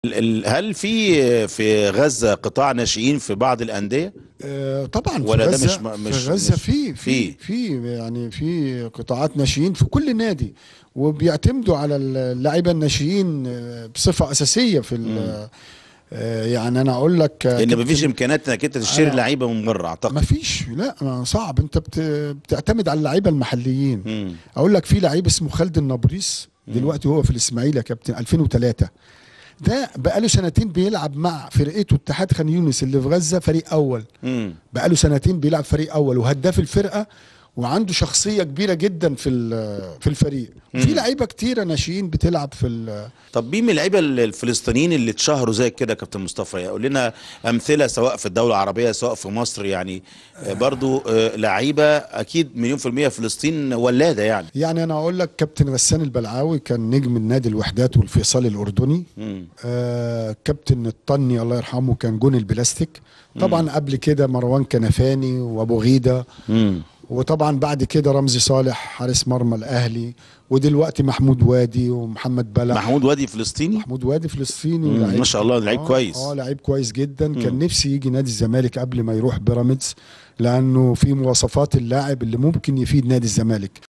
ال- ال- هل في في غزه قطاع ناشئين في بعض الانديه آه، طبعا في ولا ده غزة مش م- مش- في غزة مش- في في في. في يعني في قطاعات ناشئين في كل نادي وبيعتمدوا على اللعيبه الناشئين آه، بصفه اساسيه في ال- آه، يعني انا اقول لك آه، لان كابتن- مفيش امكانيات انك انت تشتري أنا- لعيبه من بره اعتقد ما فيش لا ما صعب انت بت- بتعتمد على اللعيبه المحليين مم. اقول لك في لعيب اسمه خالد النبريس دلوقتي هو في الاسماعيلي يا كابتن 2003 ده بقاله سنتين بيلعب مع فرقته اتحاد خان يونس اللي في غزه فريق اول مم. بقاله سنتين بيلعب فريق اول وهداف الفرقه وعنده شخصيه كبيره جدا في ال- في الفريق وفي مم. لعيبه كتيره ناشئين بتلعب في ال- طب مين من اللعيبه ال- الفلسطينيين اللي اتشهروا زي كده يا كابتن مصطفى يعني قول لنا امثله سواء في الدوله العربيه سواء في مصر يعني آه، برضو آه، لعيبه اكيد مليون في الميه فلسطين ولاده يعني يعني انا اقول لك كابتن غسان البلعاوي كان نجم النادي الوحدات والفيصلي الاردني مم. آه كابتن الطني الله يرحمه كان جون البلاستيك طبعا قبل كده مروان كنفاني وابو غيده مم. وطبعا بعد كده رمزي صالح حارس مرمى الاهلي ودلوقتي محمود وادي ومحمد بلع محمود وادي فلسطيني محمود وادي فلسطيني مم، ولعيب- ما شاء الله، لعيب آه كويس. اه لعيب كويس جدا كان نفسي يجي نادي الزمالك قبل ما يروح بيراميدز لانه في مواصفات اللاعب اللي ممكن يفيد نادي الزمالك